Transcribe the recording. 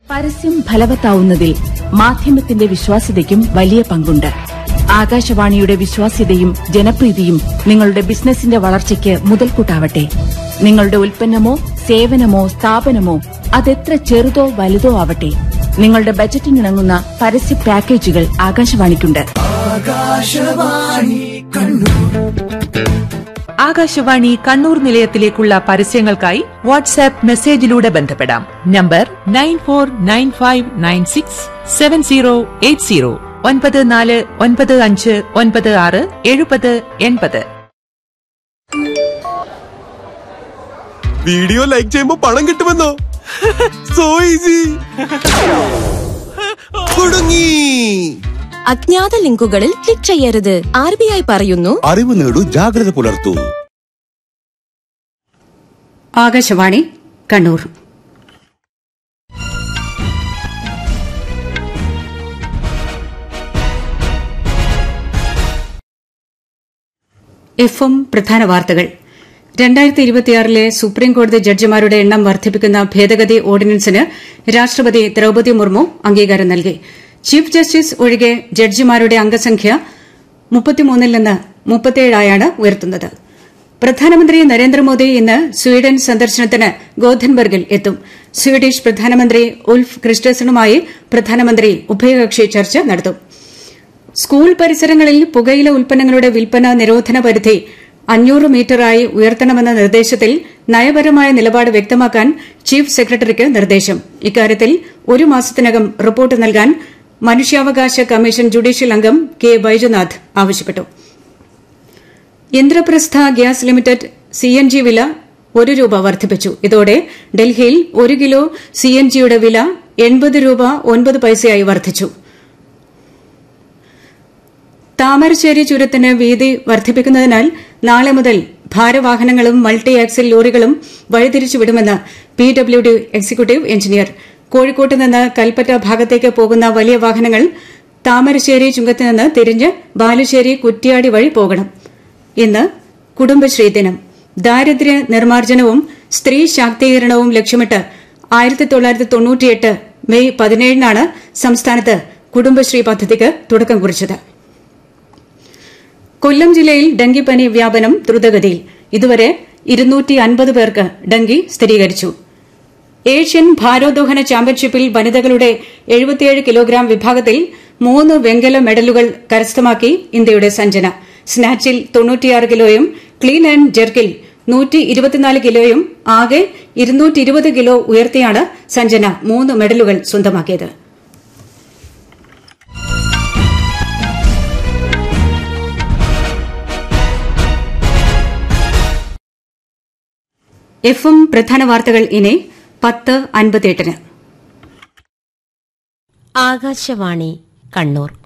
പരസ്യം ഫലവത്താവുന്നതിൽ മാധ്യമത്തിന്റെ വിശ്വാസ്യതയ്ക്കും വലിയ പങ്കുണ്ട് ആകാശവാണിയുടെ വിശ്വാസ്യതയും ജനപ്രീതിയും നിങ്ങളുടെ ബിസിനസിന്റെ വളർച്ചയ്ക്ക് മുതൽക്കൂട്ടാവട്ടെ നിങ്ങളുടെ ഉൽപ്പന്നമോ സേവനമോ സ്ഥാപനമോ അതെത്ര ചെറുതോ വലുതോ ആവട്ടെ നിങ്ങളുടെ ബജറ്റിനിണങ്ങുന്ന പരസ്യ പാക്കേജുകൾ ആകാശവാണിക്കുണ്ട് ആകാശവാണി കണ്ണൂർ നിലയത്തിലേക്കുള്ള പരസ്യങ്ങൾക്കായി വാട്സാപ്പ് മെസ്സേജിലൂടെ ബന്ധപ്പെടാം number nine four nine five nine six seven zero eight zero ഒൻപത് നാല് ഒൻപത് അഞ്ച് ഒൻപത് ആറ് എഴുപത് എൺപത് വീഡിയോ ലൈക്ക് ചെയ്യുമ്പോ പണം കിട്ടുമെന്നോ സോ ഈസി കുടുങ്ങി അജ്ഞാത ലിങ്കുകളിൽ ക്ലിക്ക് ചെയ്യരുത് ആർ ബി ഐ പറയുന്നു അറിവ് നേടൂ ജാഗ്രത പുലർത്തൂ ആകാശവാണി കണ്ണൂർ എഫ് എം പ്രധാന വാർത്തകൾ രണ്ടായിരത്തി ഇരുപത്തിയാറിലെ സുപ്രീം കോടതി ജഡ്ജിമാരുടെ എണ്ണം വർദ്ധിപ്പിക്കുന്ന ഭേദഗതി ഓർഡിനൻസിന് രാഷ്ട്രപതി ദ്രൌപദി മുർമു അംഗീകാരം നൽകി ചീഫ് ജസ്റ്റിസ് ഒഴികെ ജഡ്ജിമാരുടെ അംഗസംഖ്യ മുപ്പത്തിമൂന്നിൽ നിന്ന് മുപ്പത്തിയേഴായാണ് ഉയർത്തുന്നത് പ്രധാനമന്ത്രി നരേന്ദ്രമോദി ഇന്ന് സ്വീഡൻ സന്ദർശനത്തിന് ഗോഥൻബർഗിൽ എത്തും സ്വീഡിഷ് പ്രധാനമന്ത്രി ഉൾഫ് ക്രിസ്റ്റേഴ്സണുമായി പ്രധാനമന്ത്രി ഉഭയകക്ഷി ചർച്ച നടത്തും സ്കൂൾ പരിസരങ്ങളിൽ പുകയില ഉൽപ്പന്നങ്ങളുടെ വിൽപ്പന നിരോധന പരിധി അഞ്ഞൂറ് മീറ്ററായി ഉയർത്തണമെന്ന നിർദ്ദേശത്തിൽ നയപരമായ നിലപാട് വ്യക്തമാക്കാൻ ചീഫ് സെക്രട്ടറിക്ക് നിർദ്ദേശം ഇക്കാര്യത്തിൽ ഒരു മാസത്തിനകം റിപ്പോർട്ട് നൽകാൻ മനുഷ്യാവകാശ കമ്മീഷൻ ജുഡീഷ്യൽ അംഗം കെ ബൈജുനാഥ് ആവശ്യപ്പെട്ടു ഇന്ദ്രപ്രസ്ഥ ഗ്യാസ് ലിമിറ്റഡ് സിഎൻജി വില ഒരു രൂപ വർദ്ധിപ്പിച്ചു ഇതോടെ ഡൽഹിയിൽ ഒരു കിലോ സിഎൻജിയുടെ വില എൺപത് രൂപ ഒൻപത് പൈസയായി വർദ്ധിച്ചു താമരശ്ശേരി ചുരത്തിന് വീതി വർദ്ധിപ്പിക്കുന്നതിനാൽ നാളെ മുതൽ ഭാരവാഹനങ്ങളും മൾട്ടി ആക്സിൽ ലോറികളും വഴിതിരിച്ചുവിടുമെന്ന് P W D executive engineer കോഴിക്കോട്ട് നിന്ന് കൽപ്പറ്റ ഭാഗത്തേക്ക് പോകുന്ന വലിയ വാഹനങ്ങൾ താമരശ്ശേരി ചുങ്കത്ത് നിന്ന് തിരിഞ്ഞ് ബാലുശ്ശേരി കുറ്റ്യാടി വഴി പോകണം ഇന്ന് കുടുംബശ്രീ ദിനം ദാരിദ്ര്യ നിർമ്മാർജ്ജനവും സ്ത്രീ ശാക്തീകരണവും ലക്ഷ്യമിട്ട് ആയിരത്തി തൊള്ളായിരത്തി തൊണ്ണൂറ്റിയെട്ട് മെയ് പതിനേഴിനാണ് സംസ്ഥാനത്ത് കുടുംബശ്രീ പദ്ധതിക്ക് തുടക്കം കുറിച്ചത് കൊല്ലം ജില്ലയിൽ ഡെങ്കിപ്പനി വ്യാപനം ദ്രുതഗതിയിൽ ഇതുവരെ ഇരുന്നൂറ്റി അൻപത് പേർക്ക് ഡെങ്കി സ്ഥിരീകരിച്ചു ഏഷ്യൻ ഭാരോദ്വഹന ചാമ്പ്യൻഷിപ്പിൽ വനിതകളുടെ എഴുപത്തിയേഴ് കിലോഗ്രാം വിഭാഗത്തിൽ മൂന്ന് വെങ്കല മെഡലുകൾ കരസ്ഥമാക്കി ഇന്ത്യയുടെ സഞ്ജന സ്നാച്ചിൽ തൊണ്ണൂറ്റിയാറ് കിലോയും ക്ലീൻ ആൻഡ് ജെർക്കിൽ നൂറ്റി ഇരുപത്തിനാല് കിലോയും ആകെ ഇരുന്നൂറ്റി ഇരുപത് കിലോ ഉയർത്തിയാണ് സഞ്ജന മൂന്ന് മെഡലുകൾ സ്വന്തമാക്കിയത് എഫ് എം പ്രധാന വാർത്തകൾ ഇനി പത്ത് അൻപത്തിയെട്ടിന് ആകാശവാണി കണ്ണൂർ